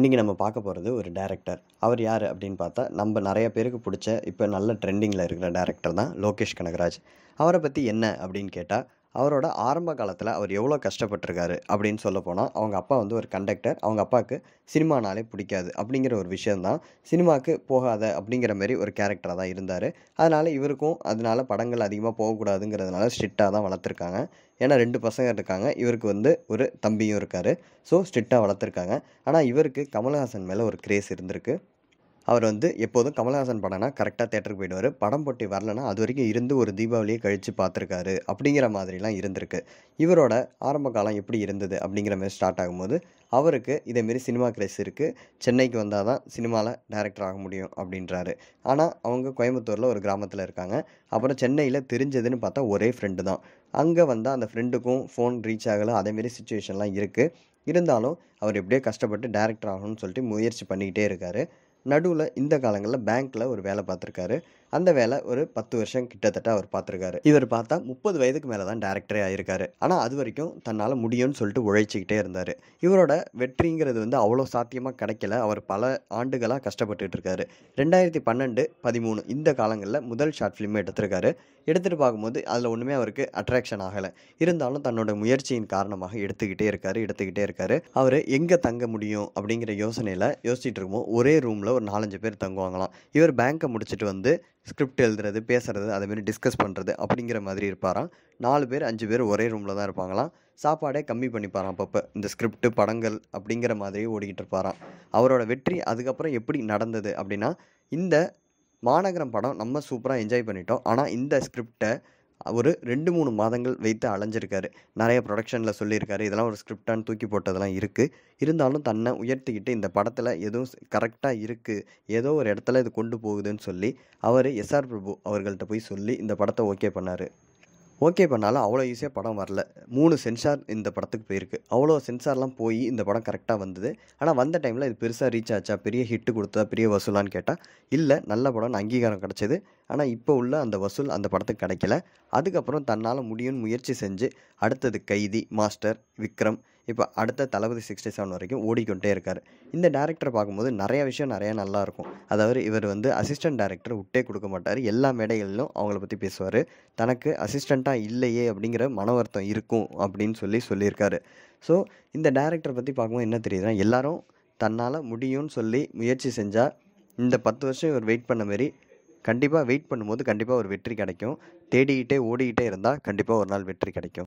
இன்றைக்கி நம்ம பார்க்க போகிறது ஒரு டேரக்டர் அவர் யார் அப்படின்னு பார்த்தா நம்ம நிறைய பேருக்கு பிடிச்ச இப்போ நல்ல ட்ரெண்டிங்கில் இருக்கிற டேரக்டர் தான் லோகேஷ் கனகராஜ் அவரை பற்றி என்ன அப்படின்னு கேட்டால் அவரோட ஆரம்ப காலத்தில் அவர் எவ்வளோ கஷ்டப்பட்டிருக்காரு அப்படின்னு சொல்ல போனால் அவங்க அப்பா வந்து ஒரு கண்டக்டர் அவங்க அப்பாவுக்கு சினிமானாலே பிடிக்காது அப்படிங்கிற ஒரு விஷயந்தான் சினிமாவுக்கு போகாத அப்படிங்கிற மாதிரி ஒரு கேரக்டராக தான் இருந்தார் அதனால் இவருக்கும் அதனால படங்கள் அதிகமாக போகக்கூடாதுங்கிறதுனால ஸ்ட்ரிக்டாக தான் வளர்த்துருக்காங்க ஏன்னா ரெண்டு பசங்க இருக்காங்க இவருக்கு வந்து ஒரு தம்பியும் இருக்கார் ஸோ ஸ்ட்ரிக்டாக வளர்த்துருக்காங்க ஆனால் இவருக்கு கமல்ஹாசன் மேலே ஒரு கிரேஸ் இருந்திருக்கு அவர் வந்து எப்போதும் கமல்ஹாசன் படம்னா கரெக்டாக தேட்டருக்கு போயிடுவார் படம் போட்டி வரலனா அது வரைக்கும் இருந்து ஒரு தீபாவளியை கழித்து பார்த்துருக்காரு அப்படிங்கிற மாதிரிலாம் இருந்திருக்கு இவரோட ஆரம்ப காலம் எப்படி இருந்தது அப்படிங்கிற மாதிரி ஸ்டார்ட் ஆகும்போது அவருக்கு இதேமாரி சினிமா கிரேஸ் இருக்குது சென்னைக்கு வந்தால் தான் சினிமாவில் டைரக்டர் ஆக முடியும் அப்படின்றாரு ஆனால் அவங்க கோயம்புத்தூரில் ஒரு கிராமத்தில் இருக்காங்க அப்புறம் சென்னையில் தெரிஞ்சதுன்னு பார்த்தா ஒரே ஃப்ரெண்டு தான் அங்கே வந்தால் அந்த ஃப்ரெண்டுக்கும் ஃபோன் ரீச் ஆகலை அதேமாரி சுச்சுவேஷன்லாம் இருக்குது இருந்தாலும் அவர் எப்படியோ கஷ்டப்பட்டு டேரக்டர் ஆகணும்னு சொல்லிட்டு முயற்சி பண்ணிக்கிட்டே இருக்கார் நடுவில் இந்த காலங்களில் பேங்க்கில் ஒரு வேலை பார்த்துருக்காரு அந்த வேலை ஒரு பத்து வருஷம் கிட்டத்தட்ட அவர் பார்த்துருக்காரு இவர் பார்த்தா முப்பது வயதுக்கு மேலே தான் டேரக்டரே ஆயிருக்காரு ஆனால் அது வரைக்கும் தன்னால் முடியும்னு சொல்லிட்டு உழைச்சிக்கிட்டே இருந்தார் இவரோட வெற்றிங்கிறது வந்து அவ்வளோ சாத்தியமாக கிடைக்கல அவர் பல ஆண்டுகளாக கஷ்டப்பட்டுட்டு இருக்காரு ரெண்டாயிரத்தி பன்னெண்டு பதிமூணு இந்த காலங்களில் முதல் ஷார்ட் ஃபிலிம் எடுத்திருக்காரு எடுத்துகிட்டு பார்க்கும்போது அதில் ஒன்றுமே அவருக்கு அட்ராக்ஷன் ஆகலை இருந்தாலும் தன்னோட முயற்சியின் காரணமாக எடுத்துக்கிட்டே இருக்காரு எடுத்துக்கிட்டே இருக்காரு அவர் எங்கே தங்க முடியும் அப்படிங்கிற யோசனையில் யோசிச்சுட்டு இருக்கும்போது ஒரே ரூமில் ஒரு நாலஞ்சு பேர் தங்குவாங்களாம் இவர் பேங்க்கை முடிச்சுட்டு வந்து ஸ்கிரிப்ட் எழுதுறது பேசுறது அதேமாரி டிஸ்கஸ் பண்ணுறது அப்படிங்கிற மாதிரி இருப்பாராம் நாலு பேர் அஞ்சு பேர் ஒரே ரூமில் தான் இருப்பாங்களாம் சாப்பாடே கம்மி பண்ணிப்பாராம் அப்பப்போ இந்த ஸ்கிரிப்ட் படங்கள் அப்படிங்கிற மாதிரி ஓடிக்கிட்டு இருப்பாராம் அவரோட வெற்றி அதுக்கப்புறம் எப்படி நடந்தது அப்படின்னா இந்த மாநகரம் படம் நம்ம சூப்பராக என்ஜாய் பண்ணிட்டோம் ஆனால் இந்த ஸ்கிரிப்டை ஒரு ரெண்டு மூணு மாதங்கள் வைத்து அலைஞ்சிருக்காரு நிறைய ப்ரொடக்ஷனில் சொல்லியிருக்காரு இதெல்லாம் ஒரு ஸ்கிரிப்டான்னு தூக்கி போட்டதெல்லாம் இருக்குது இருந்தாலும் தன்னை உயர்த்திக்கிட்டு இந்த படத்தில் எதுவும் கரெக்டாக இருக்குது ஏதோ ஒரு இடத்துல இது கொண்டு போகுதுன்னு சொல்லி அவர் எஸ்ஆர் பிரபு அவர்கள்ட்ட போய் சொல்லி இந்த படத்தை ஓகே பண்ணார் ஓகே பண்ணாலும் அவ்வளோ ஈஸியாக படம் வரல மூணு சென்சார் இந்த படத்துக்கு போயிருக்கு அவ்வளோ சென்சார்லாம் போய் இந்த படம் கரெக்டாக வந்தது ஆனால் வந்த டைமில் இது பெருசாக ரீச் ஆச்சா பெரிய ஹிட்டு கொடுத்தா பெரிய வசூலான்னு கேட்டால் இல்லை நல்ல படம்னு அங்கீகாரம் கிடச்சிது ஆனால் இப்போ உள்ள அந்த வசூல் அந்த படத்துக்கு கிடைக்கல அதுக்கப்புறம் தன்னால் முடியும்னு முயற்சி செஞ்சு அடுத்தது கைதி மாஸ்டர் விக்ரம் இப்போ அடுத்த தளபதி சிக்ஸ்டி செவன் வரைக்கும் ஓடிக்கொண்டே இருக்கார் இந்த டேரக்டரை பார்க்கும்போது நிறைய விஷயம் நிறையா நல்லா இருக்கும் அதாவது இவர் வந்து அசிஸ்டன்ட் டேரக்டர் விட்டே கொடுக்க மாட்டார் எல்லா மேடைகளிலும் அவங்கள பற்றி பேசுவார் தனக்கு அசிஸ்டண்ட்டாக இல்லையே அப்படிங்கிற மன வருத்தம் இருக்கும் அப்படின்னு சொல்லி சொல்லியிருக்காரு ஸோ இந்த டேரக்டரை பற்றி பார்க்கும்போது என்ன தெரியுதுன்னா எல்லாரும் தன்னால் முடியும்னு சொல்லி முயற்சி செஞ்சால் இந்த பத்து வருஷம் இவர் வெயிட் பண்ண மாரி கண்டிப்பாக வெயிட் பண்ணும்போது கண்டிப்பாக ஒரு வெற்றி கிடைக்கும் தேடிக்கிட்டே ஓடிக்கிட்டே இருந்தால் கண்டிப்பாக ஒரு நாள் வெற்றி கிடைக்கும்